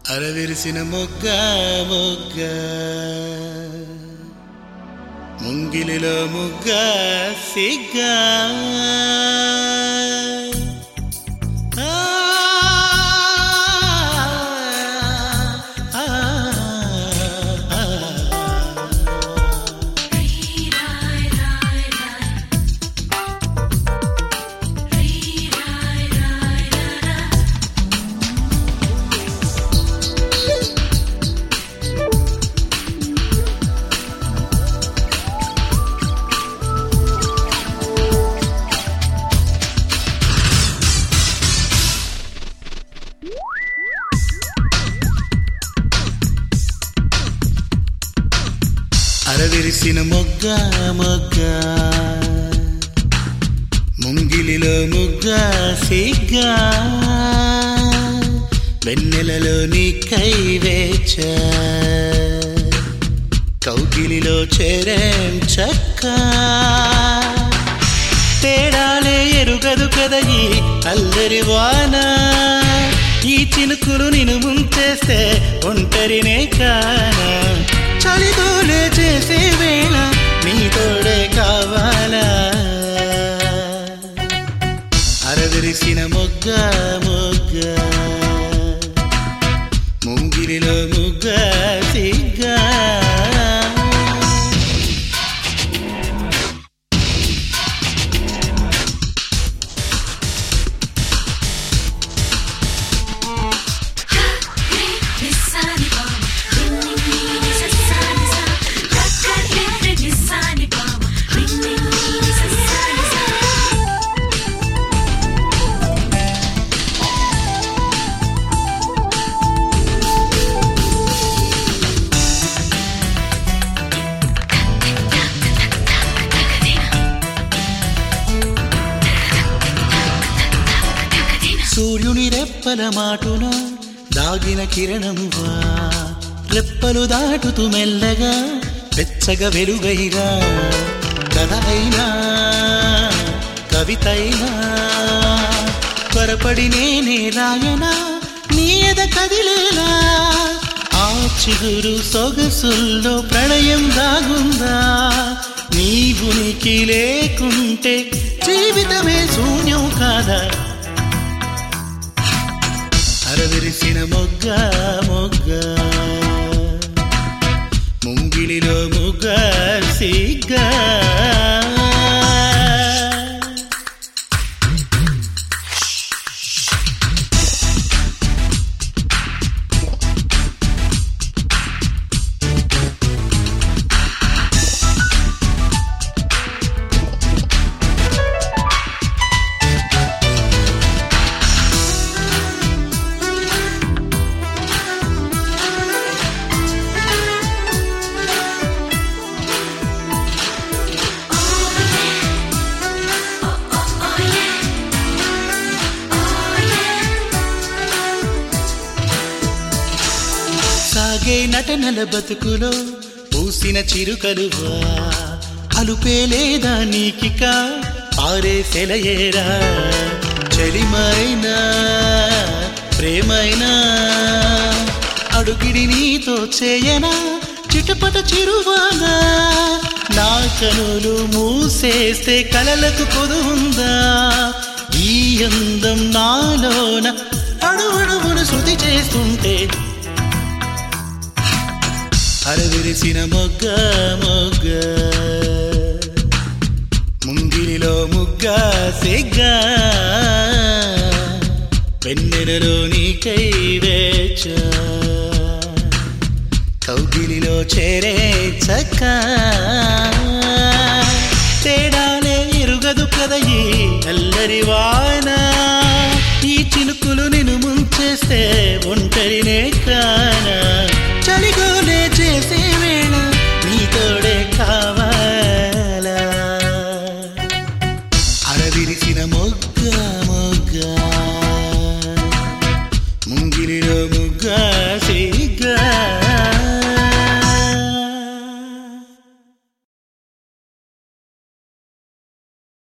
అరవిరిసిన మొగ్గ మొగ్గ ముంగిలిలో ముగ్గ సిగ్గా ఆ, ఆ, ఆ, ఆ. అరవిరిసిన మొగ్గ మొగ్గ ముంగిలిలో ముగ్గ సిగ్గా వెన్నెలలో నీ కైవేచ కౌగిలిలో చేరేం చక్క తేడాలే ఎరుగదు కదా ఈ అల్లరి వాన ఈ చినుకులు నిన్ను ముంచేస్తే ఒంటరినే కానా చలితోనే చేసే వేళ నీ తోడే కావాలా అరవిరిసిన మొగ్గ మొగ్గ ముంగిరిలో ముగ్గ సిగ్గా సూర్యుని రెప్పల మాటున దాగిన కిరణమువా రెప్పలు దాటుతూ మెల్లగా వెచ్చగా వెలుగైరా కథ అయినా కవితైనా త్వరపడి నేనే రాయనా నీయద కదిలేలా ఆ చిగురు సొగసుల్లో ప్రళయం దాగుందా నీ ఉనికి లేకుంటే జీవితమే శూన్యం కాదా అరవిరిసిన మొగ్గ మొగ్గ ముంగిలిలో ముగ్గ సిగ్గా సాగే నటనల బతుకులో పూసిన చిరుకలువా అలుపే లేదా నీకిక పారే సెలయేరా చలిమైనా ప్రేమైనా అడుగిడి నీతో చేయనా చిటపట చిరువానా నా కనులు మూసేస్తే కలలకు పొదుందా ఈ అందం నాలోన అడువడువును శృతి చేస్తుంటే అరవిరిసిన మొగ్గ మొగ్గ ముంగిలిలో ముగ్గ సిగ్గా వెన్నెలలో నీకై వేచ కౌగిలిలో చేరే చక్క తేడాలే ఎరుగదు కదా ఈ అల్లరి వాన ఈ చినుకులు నిన్ను ముంచేస్తే ఒంటరినే కానా